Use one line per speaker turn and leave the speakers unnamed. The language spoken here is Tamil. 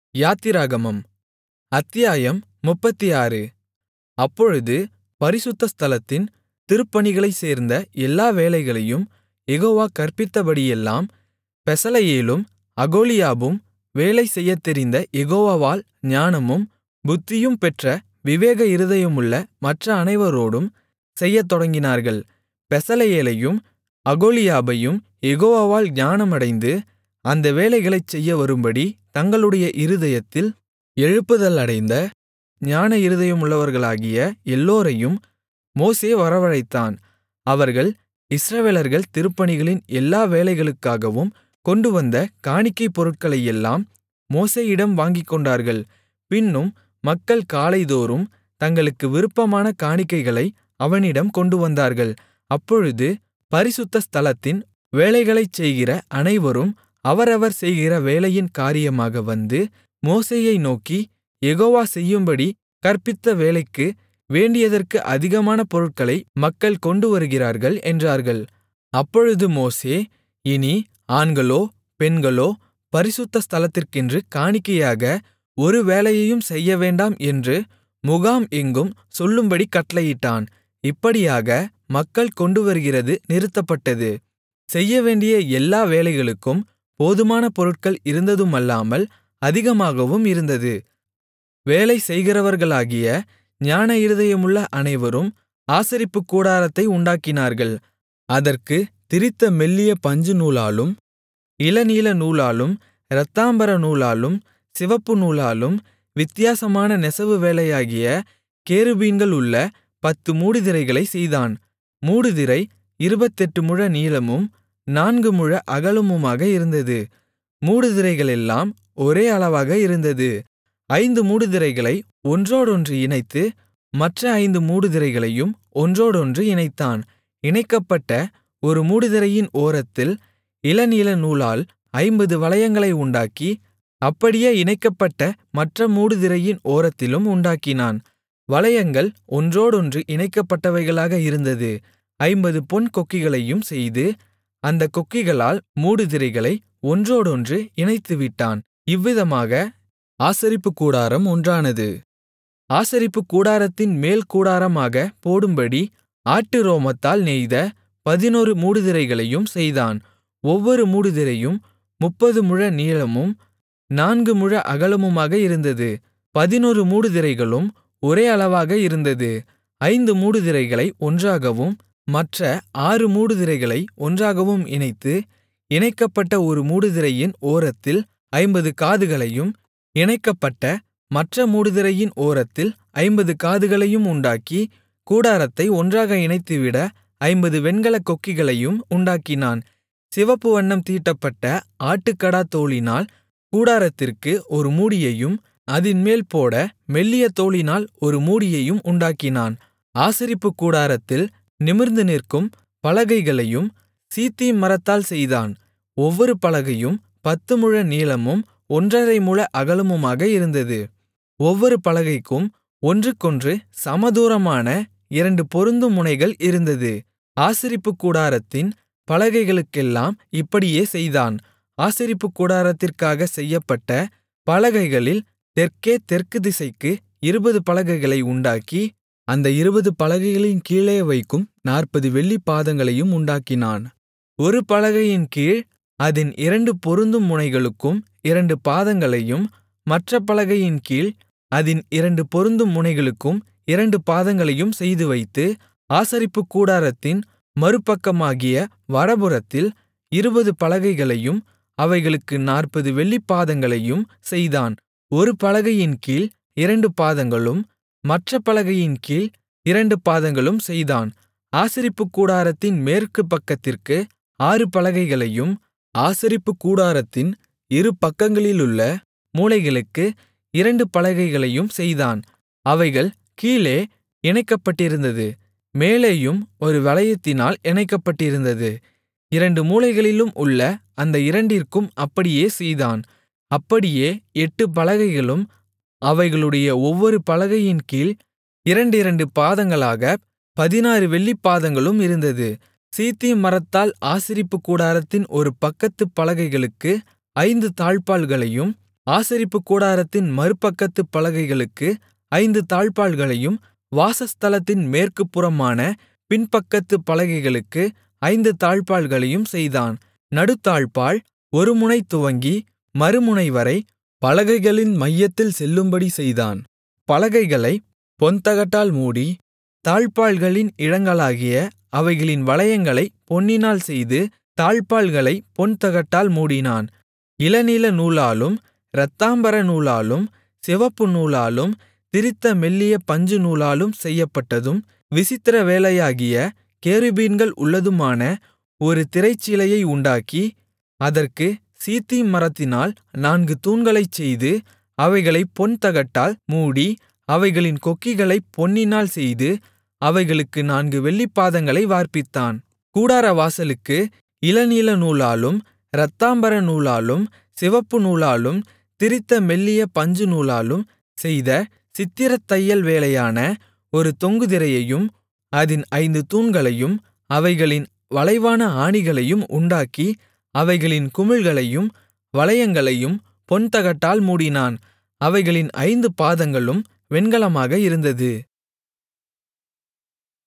யாத்திராகமம் அத்தியாயம் முப்பத்தாறு அப்பொழுது பரிசுத்த ஸ்தலத்தின் திருப்பணிகளைச் சேர்ந்த எல்லா வேலைகளையும் யெகோவா கற்பித்தபடியெல்லாம் பெசலெயேலும் அகோலியாபும் வேலை செய்யத்தெரிந்த யெகோவாவால் ஞானமும் புத்தியும் பெற்ற விவேக இருதயமுள்ள மற்ற அனைவரோடும் செய்யத்தொடங்கினார்கள் பெசலெயேலையும் அகோலியாபையும் யெகோவாவால் ஞானமடைந்து அந்த வேலைகளைச் செய்ய வரும்படி தங்களுடைய இருதயத்தில் எழுப்புதலடைந்த ஞான இருதயமுள்ளவர்களாகிய எல்லோரையும் மோசே வரவழைத்தான் அவர்கள் இஸ்ரவேலர்கள் திருப்பணிகளின் எல்லா வேலைகளுக்காகவும் கொண்டுவந்த காணிக்கைப் பொருட்களையெல்லாம் மோசேயிடம் வாங்கிக்கொண்டார்கள் பின்னும் மக்கள் காலைதோறும் தங்களுக்கு விருப்பமான காணிக்கைகளை அவனிடம் கொண்டுவந்தார்கள் அப்பொழுது பரிசுத்த ஸ்தலத்தின் வேலைகளைச் செய்கிற அனைவரும் அவரவர் செய்கிற வேலையின் காரியமாக வந்து மோசேயை நோக்கி யெகோவா செய்யும்படி கற்பித்த வேலைக்கு வேண்டியதற்கு அதிகமான பொருட்களை மக்கள் கொண்டுவருகிறார்கள் என்றார்கள் அப்பொழுது மோசே இனி ஆண்களோ பெண்களோ பரிசுத்த ஸ்தலத்திற்கென்று காணிக்கையாக ஒரு வேலையையும் செய்யவேண்டாம் என்று முகாம் எங்கும் சொல்லும்படி கட்டளையிட்டான் இப்படியாக மக்கள் கொண்டுவருகிறது நிறுத்தப்பட்டது செய்யவேண்டிய எல்லா வேலைகளுக்கும் போதுமான பொருட்கள் இருந்ததுமல்லாமல் அதிகமாகவும் இருந்தது வேலை செய்கிறவர்களாகிய ஞான இருதயமுள்ள அனைவரும் ஆசரிப்புக் கூடாரத்தை உண்டாக்கினார்கள் அதற்கு திரித்த மெல்லிய பஞ்சுநூலாலும் இளநீல நூலாலும் இரத்தாம்பர நூலாலும் சிவப்பு நூலாலும் வித்தியாசமான நெசவு வேலையாகிய கேருபீன்கள் உள்ள பத்து மூடுதிரைகளைச் செய்தான் மூடுதிரை இருபத்தெட்டு முழ நீளமும் நான்கு முழ அகலமுமாக இருந்தது மூடுதிரைகளெல்லாம் ஒரே அளவாக இருந்தது ஐந்து மூடுதிரைகளை ஒன்றோடொன்று இணைத்து மற்ற ஐந்து மூடுதிரைகளையும் ஒன்றோடொன்று இணைத்தான் இணைக்கப்பட்ட ஒரு மூடுதிரையின் ஓரத்தில் இளநீல நூலால் ஐம்பது வளையங்களை உண்டாக்கி அப்படியே இணைக்கப்பட்ட மற்ற மூடுதிரையின் ஓரத்திலும் உண்டாக்கினான் வளையங்கள் ஒன்றோடொன்று இணைக்கப்பட்டவைகளாக இருந்தது ஐம்பது பொன் கொக்கிகளையும் செய்து அந்தக் கொக்கிகளால் மூடுதிரைகளை ஒன்றோடொன்று இணைத்துவிட்டான் இவ்விதமாக ஆசரிப்புக் கூடாரம் ஒன்றானது ஆசரிப்புக் கூடாரத்தின் மேல் கூடாரமாக போடும்படி ஆட்டு ரோமத்தால் நெய்த பதினொரு மூடுதிரைகளையும் செய்தான் ஒவ்வொரு மூடுதிரையும் முப்பது முழ நீளமும் நான்கு முழ அகலமுமாக இருந்தது பதினொரு மூடுதிரைகளும் ஒரே அளவாக இருந்தது ஐந்து மூடுதிரைகளை ஒன்றாகவும் மற்ற ஆறு மூடுதிரைகளை ஒன்றாகவும் இணைத்து இணைக்கப்பட்ட ஒரு மூடுதிரையின் ஓரத்தில் ஐம்பது காதுகளையும் இணைக்கப்பட்ட மற்ற மூடுதிரையின் ஓரத்தில் ஐம்பது காதுகளையும் உண்டாக்கி கூடாரத்தை ஒன்றாக இணைத்துவிட ஐம்பது வெண்கலக் கொக்கிகளையும் உண்டாக்கினான் சிவப்பு வண்ணம் தீட்டப்பட்ட ஆட்டுக்கடா தோலினால் கூடாரத்திற்கு ஒரு மூடியையும் அதின்மேல் போட மெல்லிய தோலினால் ஒரு மூடியையும் உண்டாக்கினான் ஆசரிப்புக் கூடாரத்தில் நிமிர்ந்து நிற்கும் பலகைகளையும் சீத்திம் மரத்தால் செய்தான் ஒவ்வொரு பலகையும் பத்து முழ நீளமும் ஒன்றரை முழ அகலமுமாக இருந்தது ஒவ்வொரு பலகைக்கும் ஒன்றுக்கொன்று சமதூரமான இரண்டு பொருந்தும் முனைகள் இருந்தது ஆசரிப்புக் கூடாரத்தின் பலகைகளுக்கெல்லாம் இப்படியே செய்தான் ஆசரிப்புக் கூடாரத்திற்காக செய்யப்பட்ட பலகைகளில் தெற்கே தெற்கு திசைக்கு இருபது பலகைகளை உண்டாக்கி அந்த இருபது பலகைகளின் கீழே வைக்கும் நாற்பது வெள்ளிப் பாதங்களையும் உண்டாக்கினான் ஒரு பலகையின் கீழ் அதின் இரண்டு பொருந்தும் முனைகளுக்கும் இரண்டு பாதங்களையும் மற்ற பலகையின் கீழ் அதின் இரண்டு பொருந்தும் முனைகளுக்கும் இரண்டு பாதங்களையும் செய்து வைத்து ஆசரிப்புக் கூடாரத்தின் மறுபக்கமாகிய வடபுறத்தில் இருபது பலகைகளையும் அவைகளுக்கு நாற்பது வெள்ளிப் பாதங்களையும் செய்தான் ஒரு பலகையின் கீழ் இரண்டு பாதங்களும் மற்ற பலகையின் கீழ் இரண்டு பாதங்களும் செய்தான் ஆசரிப்புக் கூடாரத்தின் மேற்கு பக்கத்திற்கு ஆறு பலகைகளையும் ஆசரிப்புக் கூடாரத்தின் இரு பக்கங்களிலுள்ள மூலைகளுக்கு இரண்டு பலகைகளையும் செய்தான் அவைகள் கீழே இணைக்கப்பட்டிருந்தது மேலேயும் ஒரு வளையத்தினால் இணைக்கப்பட்டிருந்தது இரண்டு மூலைகளிலும் உள்ள அந்த இரண்டிற்கும் அப்படியே செய்தான் அப்படியே எட்டு பலகைகளும் அவைகளுடைய ஒவ்வொரு பலகையின் கீழ் இரண்டிரண்டு பாதங்களாக பதினாறு வெள்ளிப் பாதங்களும் இருந்தது சீத்திம் மரத்தால் ஆசரிப்புக் கூடாரத்தின் ஒரு பக்கத்துப் பலகைகளுக்கு ஐந்து தாழ்ப்பாள்களையும் ஆசரிப்புக் கூடாரத்தின் மறுபக்கத்துப் பலகைகளுக்கு ஐந்து தாழ்ப்பாள்களையும் வாசஸ்தலத்தின் மேற்கு புறமான பின்பக்கத்துப் பலகைகளுக்கு ஐந்து தாழ்ப்பாள்களையும் செய்தான் நடுத்தாழ்ப்பாள் ஒரு முனை துவங்கி மறுமுனைவரை பலகைகளின் மையத்தில் செல்லும்படி செய்தான் பலகைகளைப் பொன்தகட்டால் மூடி தாழ்ப்பாள்களின் இடங்களாகிய அவைகளின் வளையங்களைப் பொன்னினால் செய்து தாழ்ப்பாள்களைப் பொன்தகட்டால் மூடினான் இளநீல நூலாலும் இரத்தாம்பர நூலாலும் சிவப்பு நூலாலும் திரித்த மெல்லிய பஞ்சுநூலாலும் செய்யப்பட்டதும் விசித்திர வேலையாகிய கேருபீன்கள் உள்ளதுமான ஒரு திரைச்சீலையை உண்டாக்கி அதற்கு சீத்திம் மரத்தினால் நான்கு தூண்களைச் செய்து அவைகளைப் பொன்தகட்டால் மூடி அவைகளின் கொக்கிகளைப் பொன்னினால் செய்து அவைகளுக்கு நான்கு வெள்ளிப்பாதங்களை வார்ப்பித்தான் கூடாரவாசலுக்கு இளநீல நூலாலும் இரத்தாம்பர நூலாலும் சிவப்பு நூலாலும் திரித்த மெல்லிய பஞ்சுநூலாலும் செய்த சித்திரத் தையல் வேலையான ஒரு தொங்கு திரையையும் அதின் ஐந்து தூண்களையும் அவைகளின் வளைவான ஆணிகளையும் உண்டாக்கி அவைகளின் குமிழ்களையும் வளையங்களையும் பொன்தகட்டால் மூடினான் அவைகளின் ஐந்து பாதங்களும் வெண்கலமாக இருந்தது